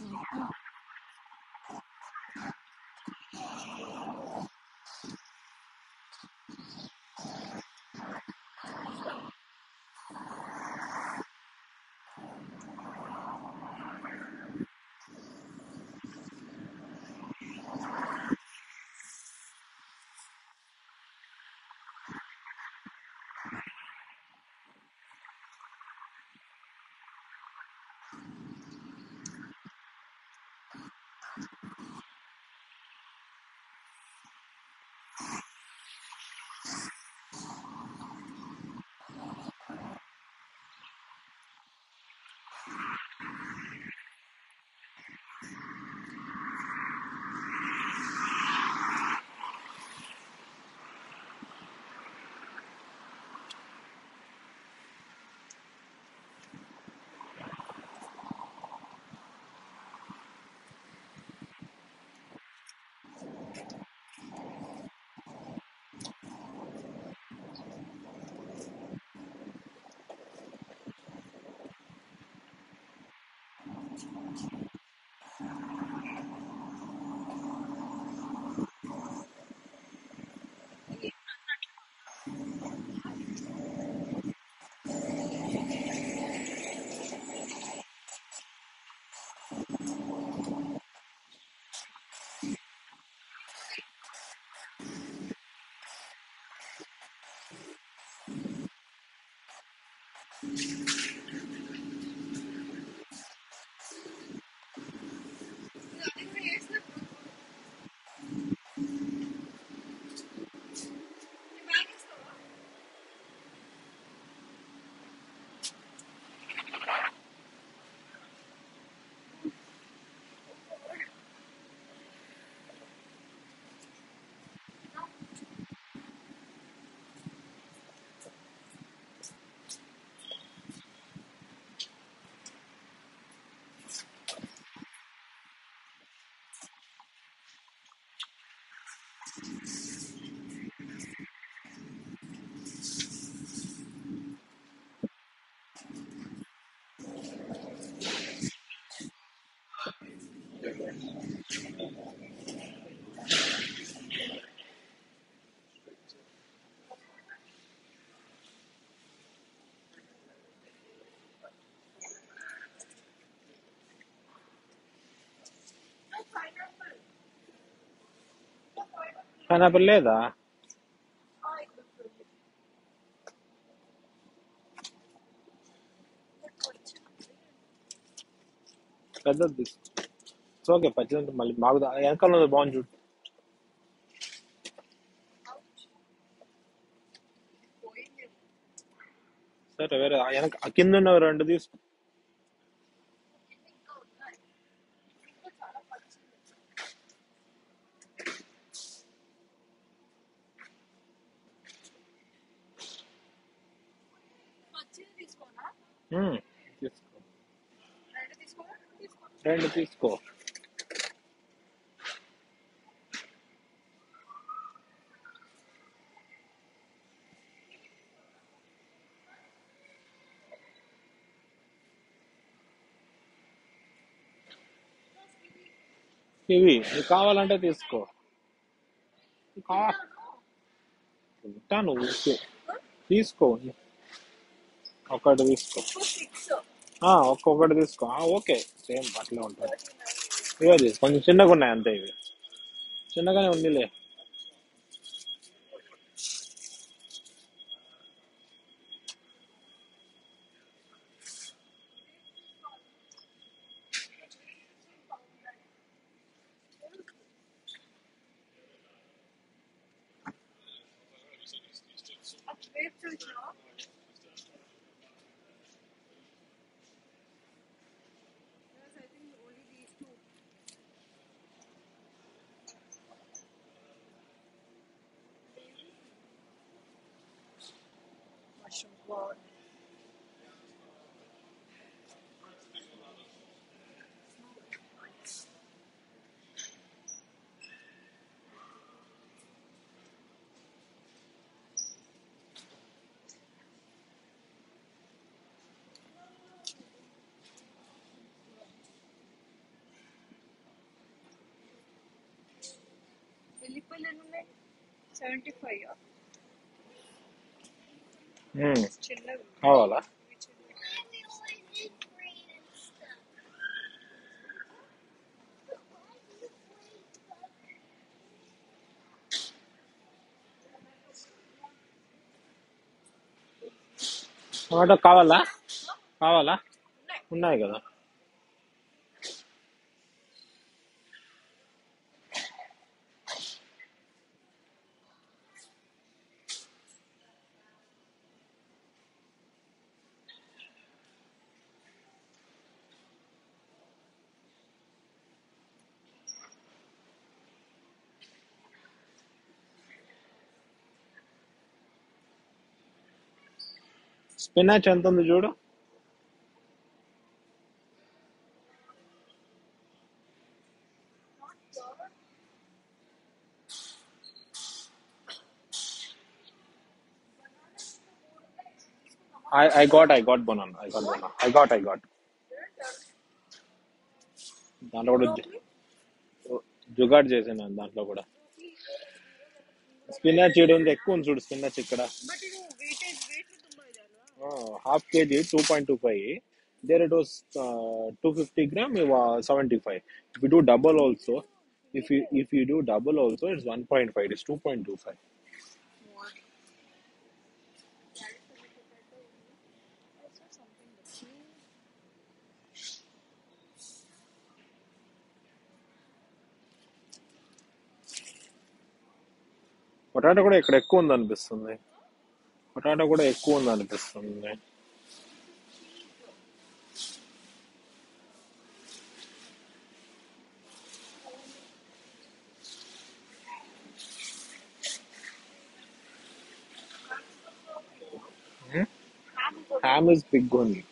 Pineapple లేదా పెద్దది తీసుకో ఇట్స్ ఓకే పచ్చిదంటే మళ్ళీ మాకు వెనకాల ఉన్నది బాగుంది చూడు సరే వేరే ఆ వెనక ఆ కింద ఉన్న రెండు తీసుకో ఉమ్, తీసుకో రెండు తీసుకో ఇవి నీకు కావాలంటే తీసుకో కా తింటాను ఊరికే తీసుకో ఒక్కటి తీసుకో ఆ, ఒక్కొక్కటి తీసుకో ఆ, ఓకే సేమ్ అట్లే ఉంటుంది ఇవ్వది కొంచెం చిన్నగా ఉన్నాయి అంతే ఇవి చిన్నగానే ఉందిలే ఎల్లిపాయలు ఎన్ని ఉన్నాయి సెవెంటీ ఫైవ్ మ్మ్. చిన్నవి కావాలా ఇవి చిన్నవి. టమాటో కావాలా కావాలా ఉన్నాయి కదా స్పినాచ్ ఎంత ఉంది చూడు I I got I got banana. I got banana. I got I got. దాంట్లో కూడా జు- జుగాడ్ చేసాను దాంట్లో కూడా స్పినాచ్ ఇక్కడ ఉంది ఎక్కువ ఉంది చూడు స్పినాచ్ ఇక్కడ బట్ ಇದು ವೇಟೇಜ್ ವೇಟ್ ತುಂಬಾ ಇದೆ ಅಲ್ವಾ half KG two point two five there it was two fifty gram seventy five if you do double also if you if you do double also it's one point five it's two point two five potato కూడా ఇక్కడ ఎక్కువ ఉంది అనిపిస్తుంది potato కూడా ఎక్కువ ఉంది అనిపిస్తుంది Ham is big only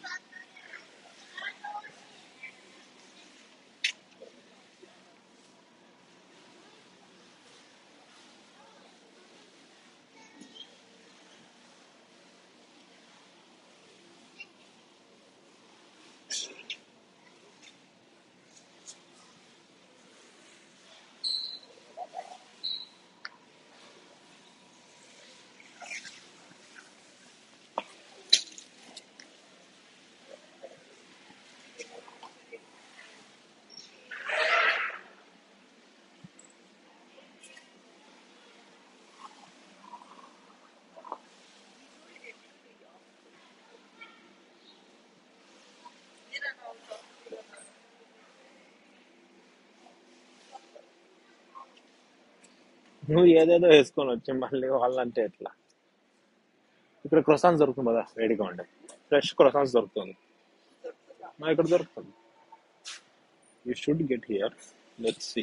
నువ్వు ఏదేదో వేసుకొని వచ్చి మళ్ళీ వాళ్ళంటే ఎట్లా ఇక్కడ క్రొసాన్స్ దొరుకుతుంది కదా వేడిగా ఉండే ఫ్రెష్ క్రొసాన్స్ దొరుకుతుంది మా ఇక్కడ దొరుకుతుంది you should get here let's see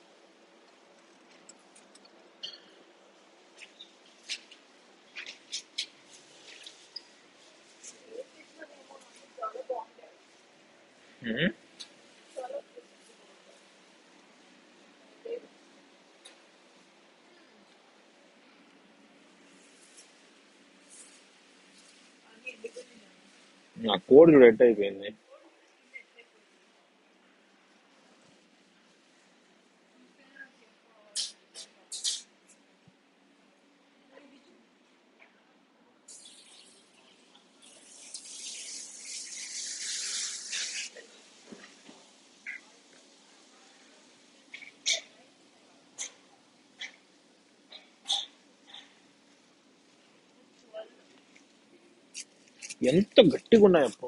నా కోడ్ చూడు ఎట్ అయిపోయింది ఎంత గట్టిగా ఉన్నాయి అప్ప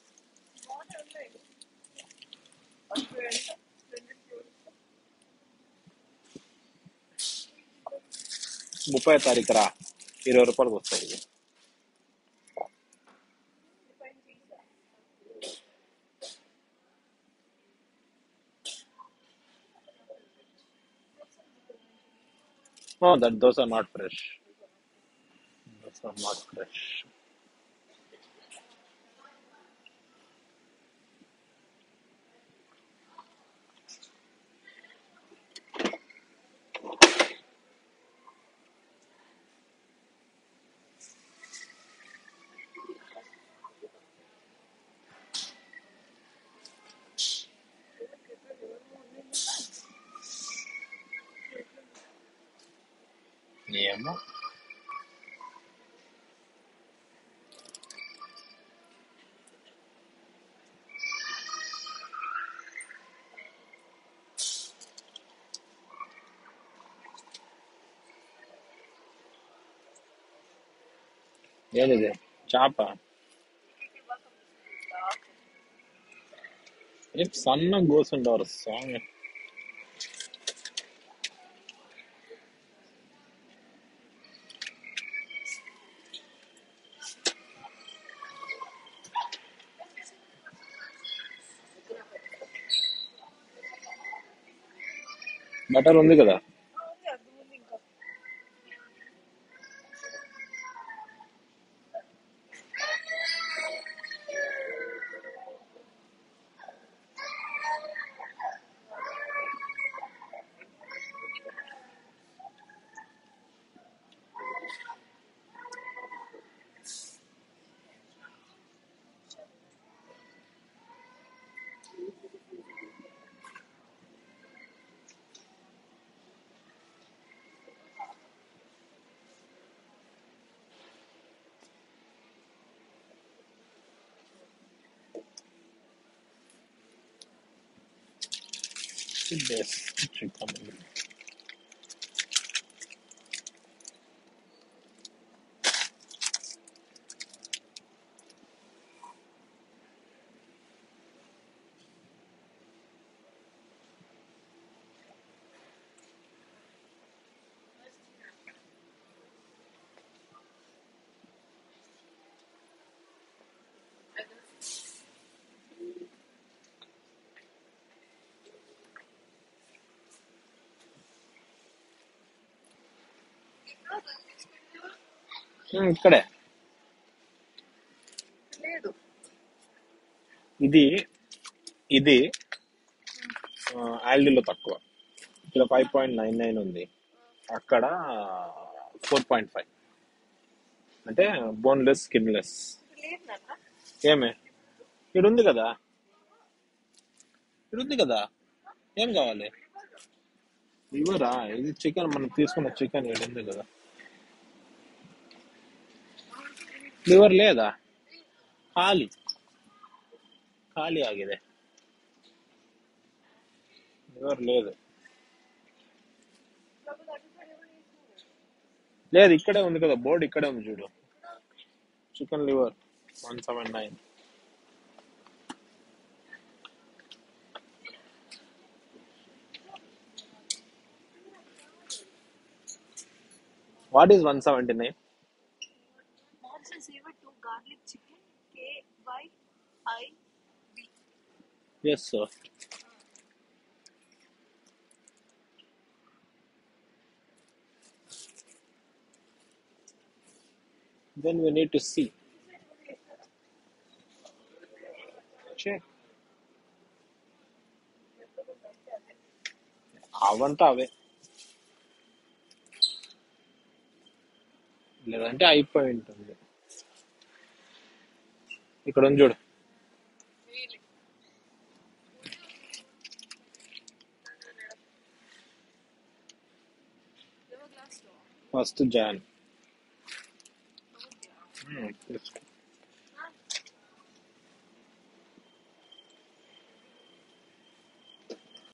ముప్పై తారీఖు రా ఇరవై రూపాయలకు వస్తాయి ఇవి Oh, that those are not fresh. Those are not fresh. ఏమో ఏది చేప ఏం సన్న కూర్చుంటారు స్వామి బటర్ ఉంది కదా అది ఉంది ఇంకా This chicken. ఉమ్, ఇక్కడే లేదు ఇది ఇది ఆల్డీలో తక్కువ ఇక్కడ ఫైవ్ పాయింట్ నైన్ నైన్ ఉంది అక్కడ ఫోర్ పాయింట్ ఫైవ్ అంటే బోన్లెస్ స్కిన్లెస్ లేదు నాన్న ఏమే ఇక్కడ ఉంది కదా ఇక్కడ ఉంది కదా ఏం కావాలి ఇవ్వరా ఇది చికెన్ మనం తీసుకున్న చికెన్ ఇక్కడ ఉంది కదా ಲಿವರ್ లేదా ಖಾಲಿ ಖಾಲಿ ಆಗಿದೆ ಲಿವರ್ లేదు లేదు ఇక్కడే ఉంది కదా బోర్డు ఇక్కడే ఉంది చూడు chicken liver one seven nine what is one seventy nine Mom says even two garlic chicken K Y I B. Yes sir then we need to see check అవంతా అవే లేదంటే అయిపోయి ఉంటుంది ఇక్కడ ఉంది చూడు Really? Never glass door. First John Oh, yeah. తీసుకో